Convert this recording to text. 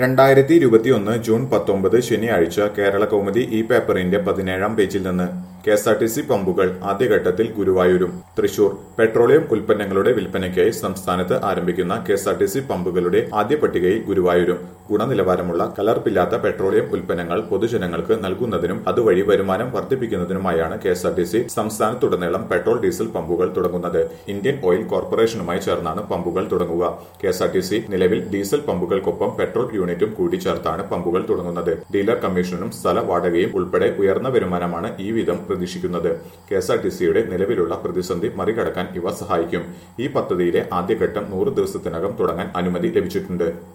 രണ്ടായിരത്തി ഇരുപത്തിയൊന്ന് ജൂൺ പത്തൊമ്പത് ശനിയാഴ്ച കേരള കൗമുദി ഈ പേപ്പറിന്റെ പതിനേഴാം പേജിൽ നിന്ന് K S R T C പമ്പുകൾ ആദ്യഘട്ടത്തിൽ ഗുരുവായൂരും തൃശൂർ പെട്രോളിയം ഉൽപ്പന്നങ്ങളുടെ വിൽപ്പനയ്ക്കായി സംസ്ഥാനത്ത് ആരംഭിക്കുന്ന K S R T C പമ്പുകളുടെ ആദ്യ പട്ടികയിൽ ഗുരുവായൂരും ഗുണനിലവാരമുള്ള കലർപ്പില്ലാത്ത പെട്രോളിയം ഉൽപ്പന്നങ്ങൾ പൊതുജനങ്ങൾക്ക് നൽകുന്നതിനും അതുവഴി വരുമാനം വർദ്ധിപ്പിക്കുന്നതിനുമായാണ് K S R T C സംസ്ഥാനത്തുടനീളം പെട്രോൾ ഡീസൽ പമ്പുകൾ തുടങ്ങുന്നത് ഇന്ത്യൻ ഓയിൽ കോർപ്പറേഷനുമായി ചേർന്നാണ് പമ്പുകൾ തുടങ്ങുക K S R T C നിലവിൽ ഡീസൽ പമ്പുകൾക്കൊപ്പം പെട്രോൾ യൂണിറ്റും കൂടി ചേർത്താണ് പമ്പുകൾ തുടങ്ങുന്നത് ഡീലർ കമ്മീഷനും സ്ഥല വാടകയും ഉൾപ്പെടെ ഉയർന്ന വരുമാനമാണ് ഈ വിധം പ്രതീക്ഷിക്കുന്നത് കെ എസ് ആർ ടി സിയുടെ നിലവിലുള്ള പ്രതിസന്ധി മറികടക്കാൻ ഇവ സഹായിക്കും ഈ പദ്ധതിയിലെ ആദ്യഘട്ടം നൂറ് ദിവസത്തിനകം തുടങ്ങാൻ അനുമതി ലഭിച്ചിട്ടുണ്ട്